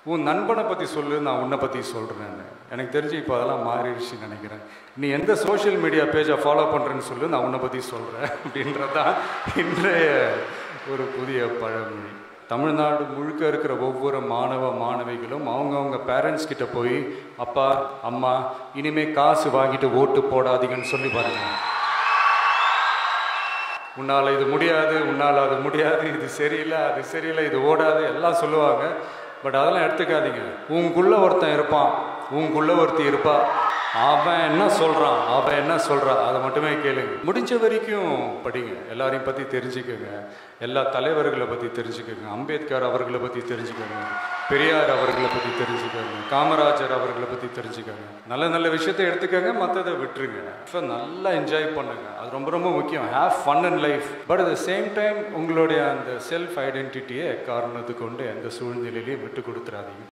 உன் நண்பனை பற்றி சொல்லு நான் உன்னை பற்றி சொல்கிறேன் எனக்கு தெரிஞ்சு இப்போ அதெல்லாம் மாறிடுச்சுன்னு நினைக்கிறேன் நீ எந்த சோஷியல் மீடியா பேஜை ஃபாலோ பண்ணுறேன்னு சொல்லு நான் உன்னை பற்றி சொல்கிறேன் அப்படின்றது தான் இன்றைய ஒரு புதிய பழமொழி தமிழ்நாடு முழுக்க இருக்கிற ஒவ்வொரு மாணவ மாணவிகளும் அவங்கவுங்க பேரண்ட்ஸ் கிட்ட போய் அப்பா அம்மா இனிமே காசு வாங்கிட்டு ஓட்டு போடாதீங்கன்னு சொல்லி பாருங்க உன்னால் இது முடியாது உன்னால் அது முடியாது இது சரியில்லை அது சரியில்லை இது ஓடாது எல்லாம் சொல்லுவாங்க பட் அதெல்லாம் எடுத்துக்காதீங்க உங்களுக்குள்ள ஒருத்தன் இருப்பான் உங்களுக்குள்ள ஒருத்தி இருப்பா அவன் என்ன சொல்கிறான் அவன் என்ன சொல்கிறான் அதை மட்டுமே கேளுங்க முடிஞ்ச வரைக்கும் படிங்க எல்லாரையும் பற்றி தெரிஞ்சுக்கோங்க எல்லா தலைவர்களை பற்றி தெரிஞ்சுக்கோங்க அம்பேத்கர் அவர்களை பற்றி தெரிஞ்சுக்கோங்க பெரியார் அவர்களை பற்றி தெரிஞ்சுக்கோங்க காமராஜர் அவர்களை பற்றி தெரிஞ்சுக்கோங்க நல்ல நல்ல விஷயத்தை எடுத்துக்கோங்க மற்றதை விட்டுருங்க ஸோ நல்லா என்ஜாய் பண்ணுங்க அது ரொம்ப ரொம்ப முக்கியம் have fun and life but at the same time உங்களுடைய அந்த செல்ஃப் ஐடென்டிட்டியை காரணத்து கொண்டு எந்த சூழ்நிலையிலையும் விட்டு கொடுத்துறாதீங்க